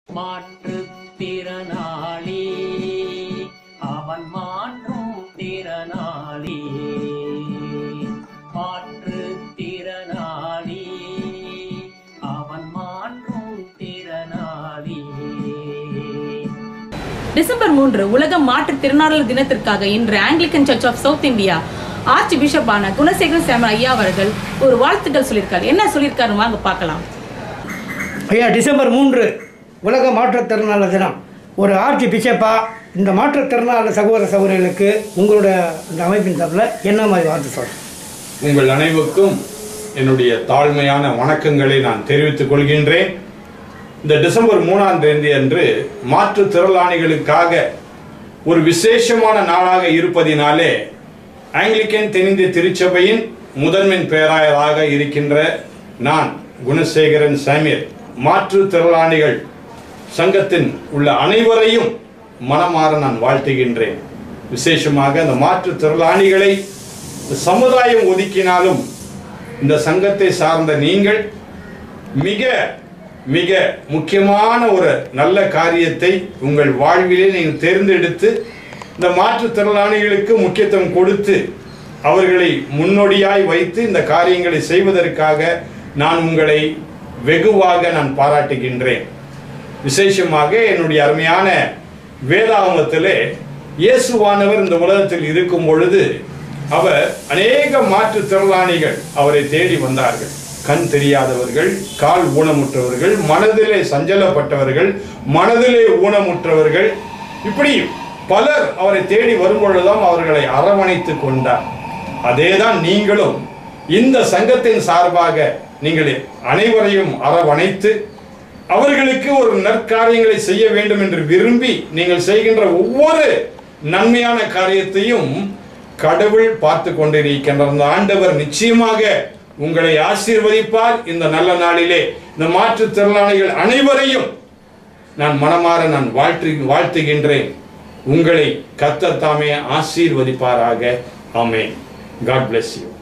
மாற்றுத்திறனாளி அவன் மாற்றும் திறனாளி மாற்றுத்திறனாளி அவன் மாற்றும் திறனாளி டிசம்பர் மூன்று உலக மாற்றுத் திறனாளர் தினத்திற்காக இன்று Anglican church of South India arch பிஷப்பான குணசேகர சேமன் ஐயா அவர்கள் ஒரு வாழ்த்துக்கள் சொல்லியிருக்காரு என்ன சொல்லியிருக்காரு வாங்க பார்க்கலாம் ஐயா டிசம்பர் மூன்று உலக மாற்றுத்திறனாளர் தினம் ஒரு ஆர்ச்சி பிஷப்பா இந்த மாற்றுத்திறனாளர் சகோதர சகோதரிகளுக்கு உங்களோட இந்த அமைப்பின் சார்பில் என்ன மாதிரி வார்த்தை சொல்கிறேன் உங்கள் அனைவருக்கும் என்னுடைய தாழ்மையான வணக்கங்களை நான் தெரிவித்துக் கொள்கின்றேன் இந்த டிசம்பர் மூணாம் தேதி அன்று மாற்றுத்திறனாளிகளுக்காக ஒரு விசேஷமான நாளாக இருப்பதினாலே ஆங்கிலிக்கன் தென்னிந்திய திருச்சபையின் முதன்மை பேராயராக இருக்கின்ற நான் குணசேகரன் சாமியல் மாற்றுத்திறனாளிகள் சங்கத்தின் உள்ள அனைவரையும் மனமாற நான் வாழ்த்துகின்றேன் விசேஷமாக அந்த மாற்றுத்திறனாளிகளை சமுதாயம் ஒதுக்கினாலும் இந்த சங்கத்தை சார்ந்த நீங்கள் மிக மிக முக்கியமான ஒரு நல்ல காரியத்தை உங்கள் வாழ்விலே நீங்கள் தேர்ந்தெடுத்து இந்த மாற்றுத்திறனாளிகளுக்கு முக்கியத்துவம் கொடுத்து அவர்களை முன்னோடியாய் வைத்து இந்த காரியங்களை செய்வதற்காக நான் உங்களை வெகுவாக நான் பாராட்டுகின்றேன் விசேஷமாக என்னுடைய அருமையான வேதாகமத்திலே இயேசுவானவர் இந்த உலகத்தில் இருக்கும் பொழுது அவர் அநேக மாற்றுத்திறனாளிகள் அவரை தேடி வந்தார்கள் கண் தெரியாதவர்கள் கால் ஊனமுற்றவர்கள் மனதிலே சஞ்சலப்பட்டவர்கள் மனதிலே ஊனமுற்றவர்கள் இப்படி பலர் அவரை தேடி வரும்பொழுதுதான் அவர்களை அரவணைத்துக் கொண்டார் அதேதான் நீங்களும் இந்த சங்கத்தின் சார்பாக நீங்கள் அனைவரையும் அரவணைத்து அவர்களுக்கு ஒரு நற்காரியங்களை செய்ய வேண்டும் என்று விரும்பி நீங்கள் செய்கின்ற ஒவ்வொரு நன்மையான காரியத்தையும் கடவுள் பார்த்து கொண்டிருக்கின்ற அந்த ஆண்டவர் நிச்சயமாக உங்களை ஆசீர்வதிப்பார் இந்த நல்ல நாளிலே இந்த மாற்றுத்திறனாளிகள் அனைவரையும் நான் மனமாற நான் வாழ்த்து வாழ்த்துகின்றேன் உங்களை கர்த்தர் தாமே ஆசீர்வதிப்பாராக ஆமென் காட் bless you